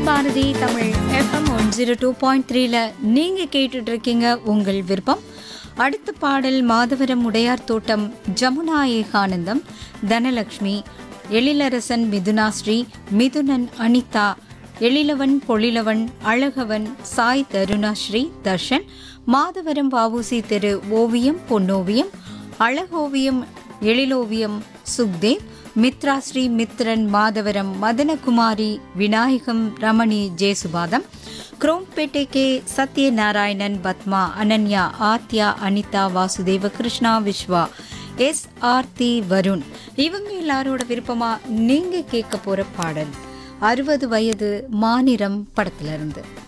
Bharathi Tamil FM one zero two point த்ரீல நீங்கள் கேட்டுட்டு இருக்கீங்க உங்கள் விருப்பம் அடுத்த பாடல் மாதவரம் உடையார் தோட்டம் ஜமுனா ஏகானந்தம் தனலக்ஷ்மி எழிலரசன் மிதுனாஸ்ரீ மிதுனன் அனிதா எழிலவன் பொழிலவன் அழகவன் சாய் தருணாஸ்ரீ தர்ஷன் மாதவரம் வாவூசி தெரு ஓவியம் பொன்னோவியம் அழகோவியம் எழிலோவியம் சுக்தேவ் மித்ராஸ்ரீ மித்ரன் மாதவரம் மதனகுமாரி விநாயகம் ரமணி ஜேசுபாதம் குரோம்பேட்டை கே சத்யநாராயணன் பத்மா அனன்யா ஆத்யா அனிதா வாசுதேவ கிருஷ்ணா விஸ்வா எஸ் ஆர்த்தி வருண் இவங்க எல்லாரோட விருப்பமா நீங்க கேட்க போற பாடல் அறுபது வயது மாநிறம் படத்துல இருந்து